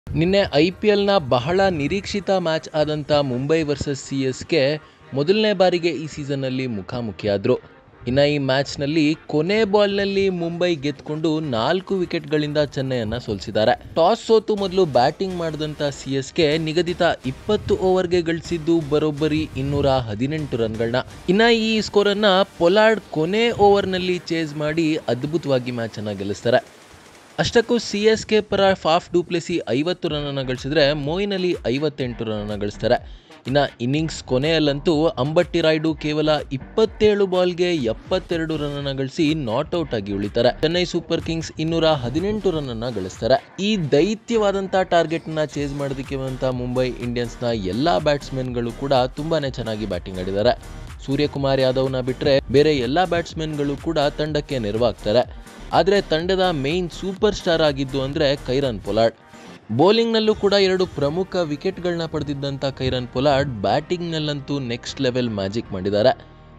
ನಿನ್ನೆ I P ಎಲ್ನ ಬಹಳ ನಿರೀಕ್ಷಿತ ಮ್ಯಾಚ್ ಆದಂಥ Mumbai versus C S K ಮೊದಲನೇ ಬಾರಿಗೆ ಈ ಸೀಸನ್ನಲ್ಲಿ ಮುಖಾಮುಖಿಯಾದರು ಇನ್ನು ಈ ಮ್ಯಾಚ್ನಲ್ಲಿ ಕೊನೆ ಬಾಲ್ನಲ್ಲಿ ಮುಂಬೈ ಗೆದ್ಕೊಂಡು ನಾಲ್ಕು ವಿಕೆಟ್ಗಳಿಂದ ಚೆನ್ನೈಯನ್ನು ಸೋಲಿಸಿದ್ದಾರೆ ಟಾಸ್ ಸೋತು ಮೊದಲು ಬ್ಯಾಟಿಂಗ್ ಮಾಡಿದಂಥ ಸಿ ಎಸ್ ಕೆ ನಿಗದಿತ ಇಪ್ಪತ್ತು ಓವರ್ಗೆ ಗಳಿಸಿದ್ದು ಬರೋಬ್ಬರಿ ಇನ್ನೂರ ಹದಿನೆಂಟು ರನ್ಗಳನ್ನ ಇನ್ನು ಈ ಸ್ಕೋರನ್ನು ಪೊಲಾರ್ಡ್ ಕೊನೆ ಓವರ್ನಲ್ಲಿ ಚೇಸ್ ಮಾಡಿ ಅದ್ಭುತವಾಗಿ ಮ್ಯಾಚನ್ನು ಗೆಲ್ಲಿಸ್ತಾರೆ ಅಷ್ಟಕ್ಕೂ ಸಿ ಎಸ್ ಕೆ ಪರ ಫಾಫ್ ಡೂಪ್ಲೆಸಿ ಐವತ್ತು ರನ್ನನ್ನು ಗಳಿಸಿದ್ರೆ ಮೋಯಿನ್ ಅಲಿ ಐವತ್ತೆಂಟು ರನ್ನನ್ನು ಗಳಿಸ್ತಾರೆ ಇನ್ನು ಇನ್ನಿಂಗ್ಸ್ ಕೊನೆಯಲ್ಲಂತೂ ಅಂಬಟ್ಟಿ ರಾಯ್ಡು ಕೇವಲ ಇಪ್ಪತ್ತೇಳು ಬಾಲ್ಗೆ ಎಪ್ಪತ್ತೆರಡು ರನ್ನನ್ನು ಗಳಿಸಿ ನಾಟ್ಔಟ್ ಆಗಿ ಉಳಿತಾರೆ ಚೆನ್ನೈ ಸೂಪರ್ ಕಿಂಗ್ಸ್ ಇನ್ನೂರ ಹದಿನೆಂಟು ರನ್ನನ್ನು ಗಳಿಸ್ತಾರೆ ಈ ದೈತ್ಯವಾದಂಥ ಟಾರ್ಗೆಟ್ನ ಚೇಸ್ ಮಾಡೋದಕ್ಕೆ ಬಂದಂಥ ಮುಂಬೈ ಇಂಡಿಯನ್ಸ್ನ ಎಲ್ಲ ಬ್ಯಾಟ್ಸ್ಮನ್ಗಳು ಕೂಡ ತುಂಬಾನೇ ಚೆನ್ನಾಗಿ ಬ್ಯಾಟಿಂಗ್ ಆಡಿದ್ದಾರೆ ಸೂರ್ಯಕುಮಾರ್ ಯಾದವ್ನ ಬಿಟ್ಟರೆ ಬೇರೆ ಎಲ್ಲ ಬ್ಯಾಟ್ಸ್ಮನ್ಗಳು ಕೂಡ ತಂಡಕ್ಕೆ ನೆರವಾಗ್ತಾರೆ ಆದರೆ ತಂಡದ ಮೇನ್ ಸೂಪರ್ ಸ್ಟಾರ್ ಆಗಿದ್ದು ಅಂದರೆ ಕೈರನ್ ಪೊಲಾರ್ಡ್ ಬೌಲಿಂಗ್ನಲ್ಲೂ ಕೂಡ ಎರಡು ಪ್ರಮುಖ ವಿಕೆಟ್ಗಳನ್ನ ಪಡೆದಿದ್ದಂಥ ಕೈರನ್ ಪೊಲಾರ್ಡ್ ಬ್ಯಾಟಿಂಗ್ನಲ್ಲಂತೂ ನೆಕ್ಸ್ಟ್ ಲೆವೆಲ್ ಮ್ಯಾಜಿಕ್ ಮಾಡಿದ್ದಾರೆ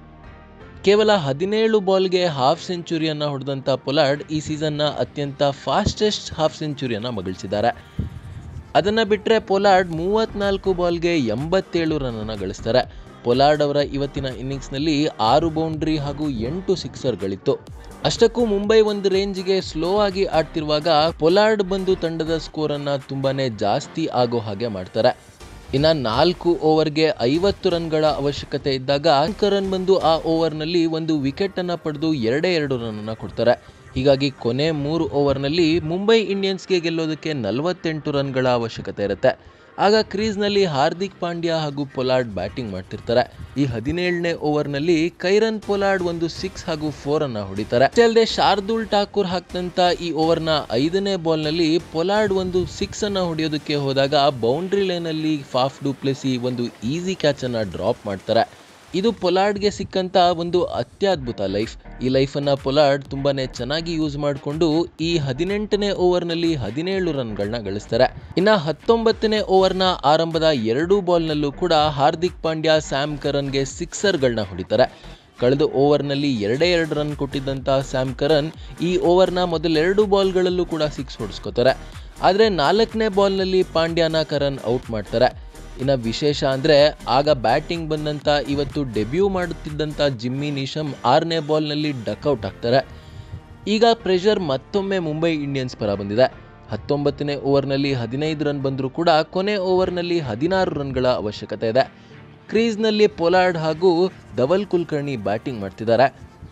ಕೇವಲ ಹದಿನೇಳು ಬಾಲ್ಗೆ ಹಾಫ್ ಸೆಂಚುರಿಯನ್ನು ಹೊಡೆದಂಥ ಪೊಲಾರ್ಡ್ ಈ ಸೀಸನ್ನ ಅತ್ಯಂತ ಫಾಸ್ಟೆಸ್ಟ್ ಹಾಫ್ ಸೆಂಚುರಿಯನ್ನು ಮಗಳಿಸಿದ್ದಾರೆ ಅದನ್ನು ಬಿಟ್ಟರೆ ಪೊಲಾರ್ಡ್ ಮೂವತ್ನಾಲ್ಕು ಬಾಲ್ಗೆ ಎಂಬತ್ತೇಳು ರನ್ನನ್ನು ಗಳಿಸ್ತಾರೆ ಪೊಲಾರ್ಡ್ ಅವರ ಇವತ್ತಿನ ಇನ್ನಿಂಗ್ಸ್ನಲ್ಲಿ ಆರು ಬೌಂಡ್ರಿ ಹಾಗೂ ಎಂಟು ಸಿಕ್ಸರ್ಗಳಿತ್ತು ಅಷ್ಟಕ್ಕೂ ಮುಂಬೈ ಒಂದು ರೇಂಜ್ಗೆ ಸ್ಲೋ ಆಗಿ ಆಡ್ತಿರುವಾಗ ಪೊಲಾರ್ಡ್ ಬಂದು ತಂಡದ ಸ್ಕೋರನ್ನು ತುಂಬಾನೇ ಜಾಸ್ತಿ ಆಗೋ ಹಾಗೆ ಮಾಡ್ತಾರೆ ಇನ್ನು ನಾಲ್ಕು ಓವರ್ಗೆ ಐವತ್ತು ರನ್ಗಳ ಅವಶ್ಯಕತೆ ಇದ್ದಾಗ ರನ್ ಬಂದು ಆ ಓವರ್ನಲ್ಲಿ ಒಂದು ವಿಕೆಟನ್ನು ಪಡೆದು ಎರಡೇ ಎರಡು ರನ್ನನ್ನು ಕೊಡ್ತಾರೆ ಹೀಗಾಗಿ ಕೊನೆ ಮೂರು ಓವರ್ನಲ್ಲಿ ಮುಂಬೈ ಇಂಡಿಯನ್ಸ್ಗೆ ಗೆಲ್ಲೋದಕ್ಕೆ ನಲವತ್ತೆಂಟು ರನ್ಗಳ ಅವಶ್ಯಕತೆ ಇರುತ್ತೆ ಆಗ ಕ್ರೀಸ್ನಲ್ಲಿ ಹಾರ್ದಿಕ್ ಪಾಂಡ್ಯ ಹಾಗೂ ಪೊಲಾರ್ಡ್ ಬ್ಯಾಟಿಂಗ್ ಮಾಡ್ತಿರ್ತಾರೆ ಈ ಹದಿನೇಳನೇ ಓವರ್ನಲ್ಲಿ ಕೈರನ್ ಪೊಲಾರ್ಡ್ ಒಂದು ಸಿಕ್ಸ್ ಹಾಗೂ ಫೋರ್ ಅನ್ನ ಹೊಡಿತಾರೆ ಅಷ್ಟೇ ಅಲ್ಲದೆ ಶಾರ್ದುಲ್ ಠಾಕೂರ್ ಹಾಕಿದಂತ ಈ ಓವರ್ನ ಐದನೇ ಬಾಲ್ನಲ್ಲಿ ಪೊಲಾರ್ಡ್ ಒಂದು ಸಿಕ್ಸ್ ಅನ್ನ ಹೊಡೆಯೋದಕ್ಕೆ ಹೋದಾಗ ಬೌಂಡ್ರಿ ಲೈನಲ್ಲಿ ಫಾಫ್ ಡೂಪ್ಲೆಸಿ ಒಂದು ಈಸಿ ಕ್ಯಾಚ್ ಅನ್ನ ಡ್ರಾಪ್ ಮಾಡ್ತಾರೆ ಇದು ಪೊಲಾರ್ಡ್ಗೆ ಸಿಕ್ಕಂತ ಒಂದು ಅತ್ಯದ್ಭುತ ಲೈಫ್ ಈ ಲೈಫನ್ನು ಪೊಲಾರ್ಡ್ ತುಂಬಾನೇ ಚೆನ್ನಾಗಿ ಯೂಸ್ ಮಾಡಿಕೊಂಡು ಈ ಹದಿನೆಂಟನೇ ಓವರ್ನಲ್ಲಿ ಹದಿನೇಳು ರನ್ಗಳನ್ನ ಗಳಿಸ್ತಾರೆ ಇನ್ನು ಹತ್ತೊಂಬತ್ತನೇ ಓವರ್ನ ಆರಂಭದ ಎರಡೂ ಬಾಲ್ನಲ್ಲೂ ಕೂಡ ಹಾರ್ದಿಕ್ ಪಾಂಡ್ಯ ಸ್ಯಾಮ್ ಕರನ್ಗೆ ಸಿಕ್ಸರ್ಗಳನ್ನ ಹೊಡಿತಾರೆ ಕಳೆದ ಓವರ್ನಲ್ಲಿ ಎರಡೇ ಎರಡು ರನ್ ಕೊಟ್ಟಿದ್ದಂಥ ಸ್ಯಾಮ್ ಕರನ್ ಈ ಓವರ್ನ ಮೊದಲೆರಡು ಬಾಲ್ಗಳಲ್ಲೂ ಕೂಡ ಸಿಕ್ಸ್ ಹೊಡಿಸ್ಕೋತಾರೆ ಆದರೆ ನಾಲ್ಕನೇ ಬಾಲ್ನಲ್ಲಿ ಪಾಂಡ್ಯನ ಕರನ್ ಔಟ್ ಮಾಡ್ತಾರೆ ಇನ್ನು ವಿಶೇಷ ಅಂದರೆ ಆಗ ಬ್ಯಾಟಿಂಗ್ ಬಂದಂಥ ಇವತ್ತು ಡೆಬ್ಯೂ ಮಾಡುತ್ತಿದ್ದಂಥ ಜಿಮ್ಮಿ ನಿಶಮ್ ಆರನೇ ಬಾಲ್ನಲ್ಲಿ ಡಕ್ಔಟ್ ಆಗ್ತಾರೆ ಈಗ ಪ್ರೆಷರ್ ಮತ್ತೊಮ್ಮೆ ಮುಂಬೈ ಇಂಡಿಯನ್ಸ್ ಪರ ಬಂದಿದೆ ಹತ್ತೊಂಬತ್ತನೇ ಓವರ್ನಲ್ಲಿ ಹದಿನೈದು ರನ್ ಬಂದರೂ ಕೂಡ ಕೊನೆ ಓವರ್ನಲ್ಲಿ ಹದಿನಾರು ರನ್ಗಳ ಅವಶ್ಯಕತೆ ಇದೆ ಕ್ರೀಸ್ನಲ್ಲಿ ಪೊಲಾರ್ಡ್ ಹಾಗೂ ಧವಲ್ ಕುಲ್ಕರ್ಣಿ ಬ್ಯಾಟಿಂಗ್ ಮಾಡ್ತಿದ್ದಾರೆ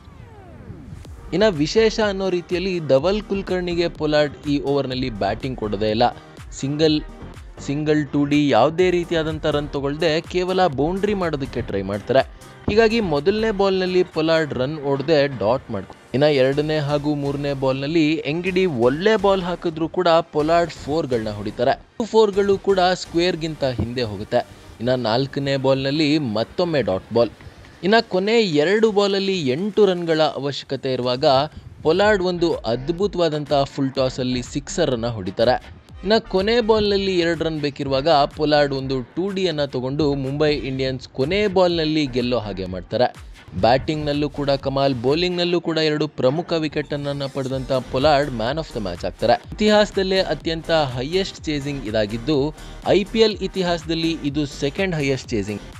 ಇನ್ನು ವಿಶೇಷ ಅನ್ನೋ ರೀತಿಯಲ್ಲಿ ಧವಲ್ ಕುಲ್ಕರ್ಣಿಗೆ ಪೊಲಾರ್ಡ್ ಈ ಓವರ್ನಲ್ಲಿ ಬ್ಯಾಟಿಂಗ್ ಕೊಡೋದೇ ಇಲ್ಲ ಸಿಂಗಲ್ ಸಿಂಗಲ್ ಟು ಡಿ ಯಾವುದೇ ರೀತಿಯಾದಂಥ ರನ್ ತಗೊಳ್ಳದೆ ಕೇವಲ ಬೌಂಡ್ರಿ ಮಾಡೋದಕ್ಕೆ ಟ್ರೈ ಮಾಡ್ತಾರೆ ಹೀಗಾಗಿ ಮೊದಲನೇ ಬಾಲ್ನಲ್ಲಿ ಪೊಲಾರ್ಡ್ ರನ್ ಹೊಡೆದೆ ಡಾಟ್ ಮಾಡ್ಕೊ ಇನ್ನು ಎರಡನೇ ಹಾಗೂ ಮೂರನೇ ಬಾಲ್ನಲ್ಲಿ ಎಂಗಿಡಿ ಒಳ್ಳೆ ಬಾಲ್ ಹಾಕಿದ್ರು ಕೂಡ ಪೊಲಾರ್ಡ್ ಫೋರ್ಗಳನ್ನ ಹೊಡಿತಾರೆ ಫೋರ್ಗಳು ಕೂಡ ಸ್ಕ್ವೇರ್ಗಿಂತ ಹಿಂದೆ ಹೋಗುತ್ತೆ ಇನ್ನು ನಾಲ್ಕನೇ ಬಾಲ್ನಲ್ಲಿ ಮತ್ತೊಮ್ಮೆ ಡಾಟ್ ಬಾಲ್ ಇನ್ನು ಕೊನೆ ಎರಡು ಬಾಲಲ್ಲಿ ಎಂಟು ರನ್ಗಳ ಅವಶ್ಯಕತೆ ಇರುವಾಗ ಪೊಲಾರ್ಡ್ ಒಂದು ಅದ್ಭುತವಾದಂಥ ಫುಲ್ ಟಾಸಲ್ಲಿ ಸಿಕ್ಸರನ್ನು ಹೊಡಿತಾರೆ ಇನ್ನು ಕೊನೆ ಬಾಲ್ನಲ್ಲಿ ಎರಡು ರನ್ ಬೇಕಿರುವಾಗ ಪೊಲಾರ್ಡ್ ಒಂದು ಟೂ ಡಿಯನ್ನು ತಗೊಂಡು ಮುಂಬೈ ಇಂಡಿಯನ್ಸ್ ಕೊನೆ ಬಾಲ್ನಲ್ಲಿ ಗೆಲ್ಲೋ ಹಾಗೆ ಮಾಡ್ತಾರೆ ಬ್ಯಾಟಿಂಗ್ನಲ್ಲೂ ಕೂಡ ಕಮಾಲ್ ಬೌಲಿಂಗ್ನಲ್ಲೂ ಕೂಡ ಎರಡು ಪ್ರಮುಖ ವಿಕೆಟನ್ನು ಪಡೆದಂಥ Pollard man of the match ಆಗ್ತಾರೆ ಇತಿಹಾಸದಲ್ಲೇ ಅತ್ಯಂತ ಹೈಯೆಸ್ಟ್ ಚೇಸಿಂಗ್ ಇದಾಗಿದ್ದು ಐ ಪಿ ಎಲ್ ಇತಿಹಾಸದಲ್ಲಿ ಇದು ಸೆಕೆಂಡ್ ಹೈಯೆಸ್ಟ್ ಚೇಸಿಂಗ್